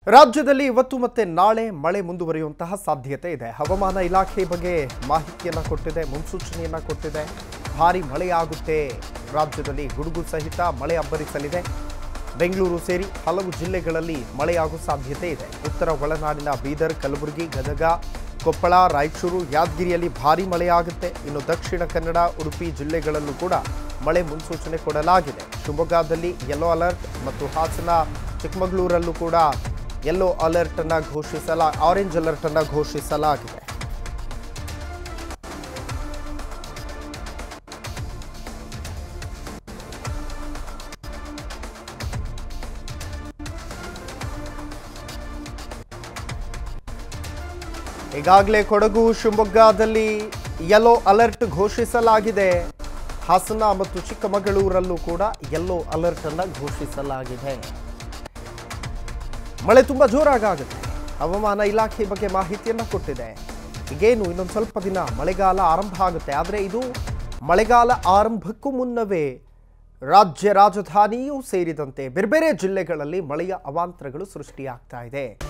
ರಾಜ್ಯದಲ್ಲಿ ಇವತ್ತು ಮತ್ತೆ ನಾಳೆ ಮಳೆ ಮುಂದುವರಿಯುವಂತಹ ಸಾಧ್ಯತೆ ಇದೆ ಹವಾಮಾನ ಇಲಾಖೆ ಬಗ್ಗೆ ಮಾಹಿತಿಯನ್ನು ಕೊಟ್ಟಿದೆ ಮುನ್ಸೂಚನೆಯನ್ನು ಕೊಟ್ಟಿದೆ ಭಾರಿ ಮಳೆಯಾಗುತ್ತೆ ರಾಜ್ಯದಲ್ಲಿ ಗುಡುಗು ಸಹಿತ ಮಳೆ ಅಬ್ಬರಿಸಲಿದೆ ಬೆಂಗಳೂರು ಸೇರಿ ಹಲವು ಜಿಲ್ಲೆಗಳಲ್ಲಿ ಮಳೆಯಾಗುವ ಸಾಧ್ಯತೆ ಇದೆ ಉತ್ತರ ಒಳನಾಡಿನ ಬೀದರ್ ಕಲಬುರಗಿ ಗದಗ ಕೊಪ್ಪಳ ರಾಯಚೂರು ಯಾದಗಿರಿಯಲ್ಲಿ ಭಾರಿ ಮಳೆಯಾಗುತ್ತೆ ಇನ್ನು ದಕ್ಷಿಣ ಕನ್ನಡ ಉಡುಪಿ ಜಿಲ್ಲೆಗಳಲ್ಲೂ ಕೂಡ ಮಳೆ ಮುನ್ಸೂಚನೆ ಕೊಡಲಾಗಿದೆ ಶಿವಮೊಗ್ಗದಲ್ಲಿ ಯೆಲ್ಲೋ ಅಲರ್ಟ್ ಮತ್ತು ಹಾಸನ ಚಿಕ್ಕಮಗಳೂರಲ್ಲೂ ಕೂಡ ಯೆಲ್ಲೋ ಅಲರ್ಟ್ ಅನ್ನ ಘೋಷಿಸಲ ಆರೆಂಜ್ ಅಲರ್ಟ್ ಅನ್ನ ಘೋಷಿಸಲಾಗಿದೆ ಈಗಾಗಲೇ ಕೊಡಗು ಶಿವಮೊಗ್ಗದಲ್ಲಿ ಯೆಲ್ಲೋ ಅಲರ್ಟ್ ಘೋಷಿಸಲಾಗಿದೆ ಹಾಸನ ಮತ್ತು ಚಿಕ್ಕಮಗಳೂರಲ್ಲೂ ಕೂಡ ಯೆಲ್ಲೋ ಅಲರ್ಟ್ ಅನ್ನ ಘೋಷಿಸಲಾಗಿದೆ ಮಳೆ ತುಂಬ ಜೋರಾಗುತ್ತೆ ಹವಾಮಾನ ಇಲಾಖೆ ಬಗ್ಗೆ ಮಾಹಿತಿಯನ್ನು ಕೊಟ್ಟಿದೆ ಈಗೇನು ಇನ್ನೊಂದು ಸ್ವಲ್ಪ ದಿನ ಮಳೆಗಾಲ ಆರಂಭ ಆಗುತ್ತೆ ಆದರೆ ಇದು ಮಳೆಗಾಲ ಆರಂಭಕ್ಕೂ ಮುನ್ನವೇ ರಾಜ್ಯ ರಾಜಧಾನಿಯೂ ಸೇರಿದಂತೆ ಬೇರೆ ಬೇರೆ ಜಿಲ್ಲೆಗಳಲ್ಲಿ ಮಳೆಯ ಅವಾಂತರಗಳು ಸೃಷ್ಟಿಯಾಗ್ತಾ ಇದೆ